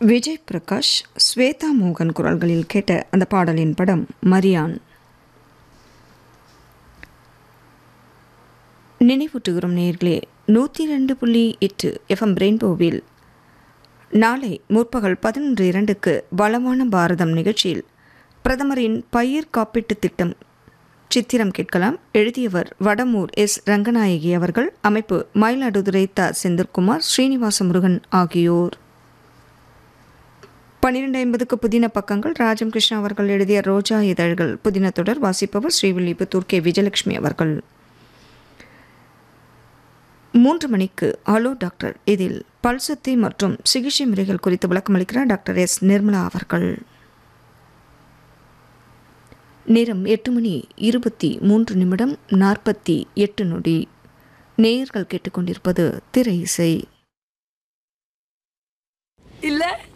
விஜய் பிரகாஷ் ஸ்வேதா மோகன் குரல்களில் கேட்ட அந்த பாடலின் படம் மரியான் நினைவூட்டுகிறோம் நேர்களே நூற்றி ரெண்டு புள்ளி எட்டு எஃப்எம் ரெயின்போவில் நாளை முற்பகல் பதினொன்று இரண்டுக்கு வளமான பாரதம் நிகழ்ச்சியில் பிரதமரின் பயிர் காப்பீட்டுத் திட்டம் சித்திரம் கேட்கலாம் எழுதியவர் வடமூர் எஸ் ரங்கநாயகி அவர்கள் அமைப்பு மயிலாடுதுறை த செந்தில்குமார் ஸ்ரீனிவாச முருகன் ஆகியோர் பன்னிரெண்டு ஐம்பதுக்கு புதின பக்கங்கள் ராஜம் கிருஷ்ணா அவர்கள் எழுதிய ரோஜா இதழ்கள் புதின தொடர் வாசிப்பவர் ஸ்ரீவில்லிபுத்தூர் கே விஜயலட்சுமி அவர்கள் மூன்று மணிக்கு ஹலோ டாக்டர் இதில் பல்சத்தி மற்றும் சிகிச்சை முறைகள் குறித்து விளக்கமளிக்கிறார் டாக்டர் எஸ் நிர்மலா அவர்கள் நேரம் எட்டு மணி இருபத்தி மூன்று நிமிடம் நாற்பத்தி எட்டு நொடி நேயர்கள் கேட்டுக்கொண்டிருப்பது திரை இசை இல்ல